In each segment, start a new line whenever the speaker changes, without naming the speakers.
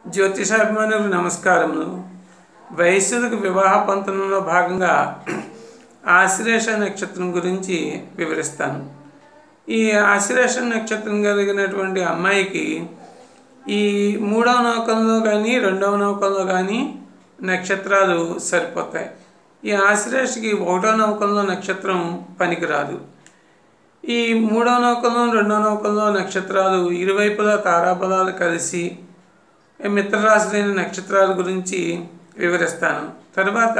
జ్యోతిషాభిమానులకు నమస్కారములు వయస్సులకు వివాహ పంతనంలో భాగంగా ఆశ్లేష నక్షత్రం గురించి వివరిస్తాను ఈ ఆశ్లేష నక్షత్రం కలిగినటువంటి అమ్మాయికి ఈ మూడవ నౌకంలో కానీ రెండవ నౌకంలో కానీ నక్షత్రాలు సరిపోతాయి ఈ ఆశ్లేషకి ఒకటో నౌకంలో నక్షత్రం పనికిరాదు ఈ మూడవ నౌకంలో రెండవ నౌకంలో నక్షత్రాలు ఇరువైపులా తారాబలాలు కలిసి మిత్రరాశులైన నక్షత్రాల గురించి వివరిస్తాను తర్వాత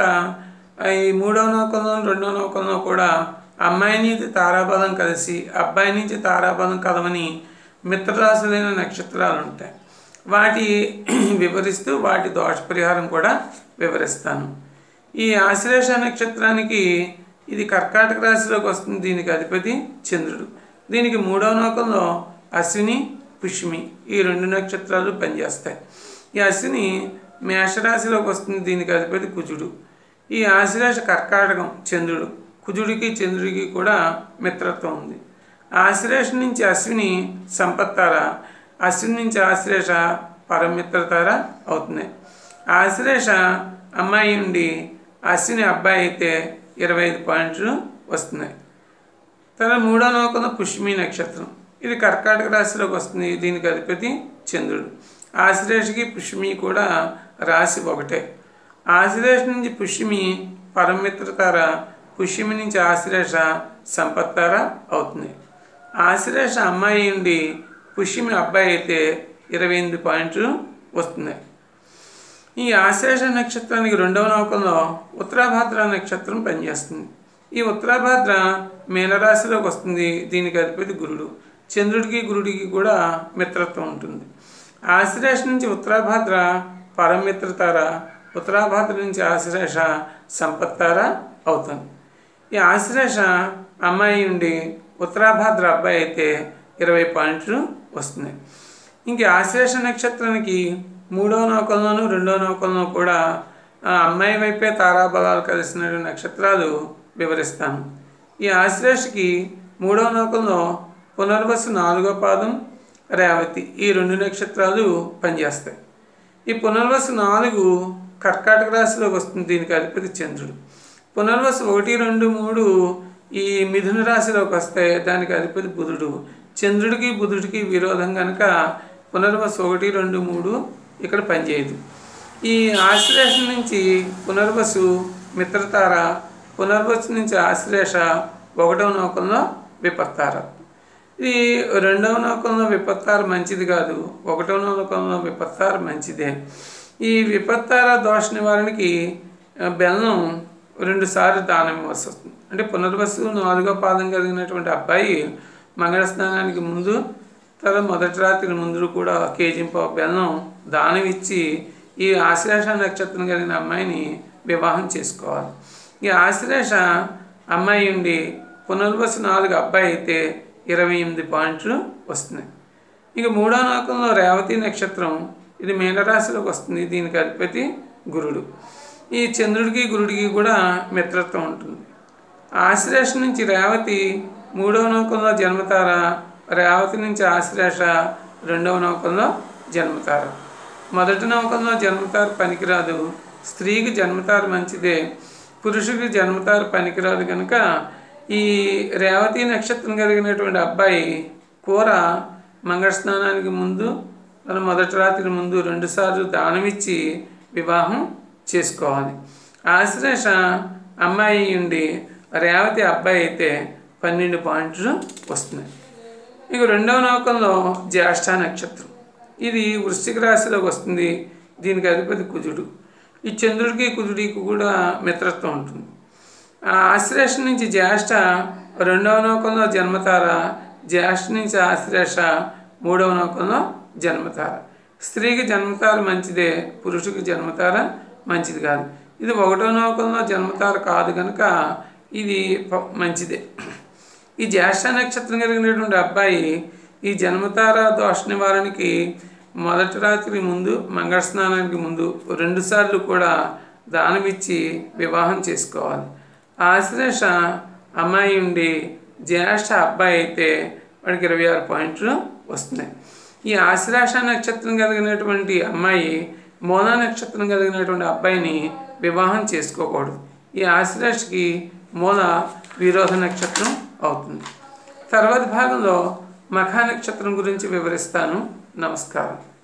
ఈ మూడవ నౌకంలో రెండవ నౌకంలో కూడా అమ్మాయి నుంచి తారాబలం కలిసి అబ్బాయి నుంచి తారాబలం కలవని మిత్రరాశులైన నక్షత్రాలు ఉంటాయి వాటి వివరిస్తూ వాటి దోష పరిహారం కూడా వివరిస్తాను ఈ ఆశ్లేష నక్షత్రానికి ఇది కర్కాటక రాశిలోకి వస్తుంది దీనికి అధిపతి చంద్రుడు దీనికి మూడవ నౌకంలో అశ్విని పుష్మి ఈ రెండు నక్షత్రాలు పనిచేస్తాయి ఈ అశ్విని మేషరాశిలోకి వస్తుంది దీనికి అధిపతి కుజుడు ఈ ఆశ్లేష కర్కాటకం చంద్రుడు కుజుడికి చంద్రుడికి కూడా మిత్రత్వం ఉంది ఆశ్లేష నుంచి అశ్విని సంపత్తార అశ్విని నుంచి ఆశ్లేష పరమిత్రతార అవుతున్నాయి ఆశ్లేష అమ్మాయి ఉండి అశ్విని అబ్బాయి అయితే ఇరవై ఐదు పాయింట్లు వస్తున్నాయి తర్వాత మూడో నౌకలో పుష్మి నక్షత్రం ఇది కర్కాటక రాశిలోకి వస్తుంది దీనికి అధిపతి చంద్రుడు ఆశ్లేషకి పుష్మి కూడా రాశి ఒకటే ఆశ్లేష నుంచి పుష్మి పరమిత్రతార పుష్మి నుంచి ఆశ్లేష సంపత్తార అవుతుంది ఆశ్లేష అమ్మాయి ఉండి పుష్మి అబ్బాయి అయితే ఇరవై ఎనిమిది పాయింట్లు వస్తున్నాయి ఈ ఆశ్లేష నక్షత్రానికి రెండవ నౌకంలో ఉత్తరాభాద్ర నక్షత్రం పనిచేస్తుంది ఈ ఉత్తరాభాద్ర మీనరాశిలోకి వస్తుంది దీనికి అధిపతి గురుడు చంద్రుడికి గురుడికి కూడా మిత్రత్వం ఉంటుంది ఆశ్లేష నుంచి ఉత్తరాభాద్ర పరమిత్రతార ఉత్తరాభాద్ర నుంచి ఆశ్లేష సంపత్తార అవుతుంది ఈ ఆశ్లేష అమ్మాయి ఉండి ఉత్తరాభాద్ర అబ్బాయి అయితే ఇరవై పాయింట్లు వస్తున్నాయి ఇంక ఆశ్లేష నక్షత్రానికి మూడవ నౌకంలోను రెండవ నౌకంలో కూడా ఆ అమ్మాయి వైపే తారాబలాలు కలిసిన నక్షత్రాలు వివరిస్తాను ఈ ఆశ్లేషకి మూడవ నౌకంలో పునర్వసు నాలుగో పాదం రేవతి ఈ రెండు నక్షత్రాలు పనిచేస్తాయి ఈ పునర్వసు నాలుగు కర్కాటక రాశిలోకి వస్తుంది దీనికి అధిపతి చంద్రుడు పునర్వసు ఒకటి రెండు మూడు ఈ మిథున రాశిలోకి వస్తాయి దానికి అధిపతి బుధుడు చంద్రుడికి బుధుడికి విరోధం కనుక పునర్వసు ఒకటి రెండు మూడు ఇక్కడ పనిచేయదు ఈ ఆశ్లేష నుంచి పునర్వసు మిత్రతార పునర్వసు నుంచి ఆశ్లేష ఒకటవ నౌకంలో విపత్తార ఇది రెండవ నౌకంలో విపత్తార మంచిది కాదు ఒకటవ నౌకంలో విపత్తార మంచిదే ఈ విపత్తార దోష నివారణకి బెల్లం రెండు సార్లు దానం ఇవ్వాల్సి వస్తుంది అంటే పునర్వసు నాలుగో పాదం కలిగినటువంటి అబ్బాయి మంగళ స్నానానికి ముందు తర్వాత మొదటి రాత్రి ముందు కూడా కేజీ పావు బెల్లం దానం ఇచ్చి ఈ ఆశ్లేష నక్షత్రం కలిగిన అమ్మాయిని వివాహం చేసుకోవాలి ఈ ఆశ్లేష అమ్మాయి ఉండి పునర్వసు నాలుగు అబ్బాయి అయితే ఇరవై ఎనిమిది పాయింట్లు వస్తున్నాయి ఇక మూడో నౌకంలో రేవతి నక్షత్రం ఇది మీనరాశిలోకి వస్తుంది దీనికి అధిపతి గురుడు ఈ చంద్రుడికి గురుడికి కూడా మిత్రత్వం ఉంటుంది ఆశ్లేష నుంచి రేవతి మూడవ నౌకంలో జన్మతార రేవతి నుంచి ఆశ్లేష రెండవ నౌకంలో జన్మతార మొదటి నౌకంలో జన్మతారు పనికిరాదు స్త్రీకి జన్మతారు మంచిదే పురుషుడికి జన్మతారు పనికిరాదు కనుక ఈ రేవతి నక్షత్రం కలిగినటువంటి అబ్బాయి కూర మంగళ స్నానానికి ముందు తన మొదటి రాత్రి ముందు రెండుసార్లు దానమిచ్చి వివాహం చేసుకోవాలి ఆశ్లేష అమ్మాయి ఉండి రేవతి అబ్బాయి అయితే పన్నెండు పాయింట్లు వస్తున్నాయి ఇక రెండవ నౌకంలో జ్యేష్ఠ నక్షత్రం ఇది వృశ్చిక రాశిలోకి వస్తుంది దీనికి అధిపతి కుజుడు ఈ చంద్రుడికి కుజుడికి కూడా మిత్రత్వం ఉంటుంది ఆశ్లేష నుంచి జ్యేష్ఠ రెండవ నౌకంలో జన్మతార జ్యేష్ఠ నుంచి ఆశ్లేష మూడవ నౌకంలో జన్మతార స్త్రీకి జన్మతార మంచిదే పురుషుడికి జన్మతార మంచిది కాదు ఇది ఒకటో నౌకంలో జన్మతార కాదు కనుక ఇది మంచిదే ఈ జ్యేష్ఠ నక్షత్రం కలిగినటువంటి అబ్బాయి ఈ జన్మతార దోష నివారణకి మొదటి రాత్రి ముందు మంగళ స్నానానికి ముందు రెండుసార్లు కూడా దానమిచ్చి వివాహం చేసుకోవాలి ఆశ్లేష అమ్మాయి ఉండి జ్యేష్ఠ అబ్బాయి అయితే వాడికి ఇరవై ఆరు పాయింట్లు వస్తున్నాయి ఈ ఆశ్లేష నక్షత్రం కలిగినటువంటి అమ్మాయి మూలా నక్షత్రం కలిగినటువంటి అబ్బాయిని వివాహం చేసుకోకూడదు ఈ ఆశ్లేషకి మూల విరోధ నక్షత్రం అవుతుంది తర్వాత భాగంలో మఖా నక్షత్రం గురించి వివరిస్తాను నమస్కారం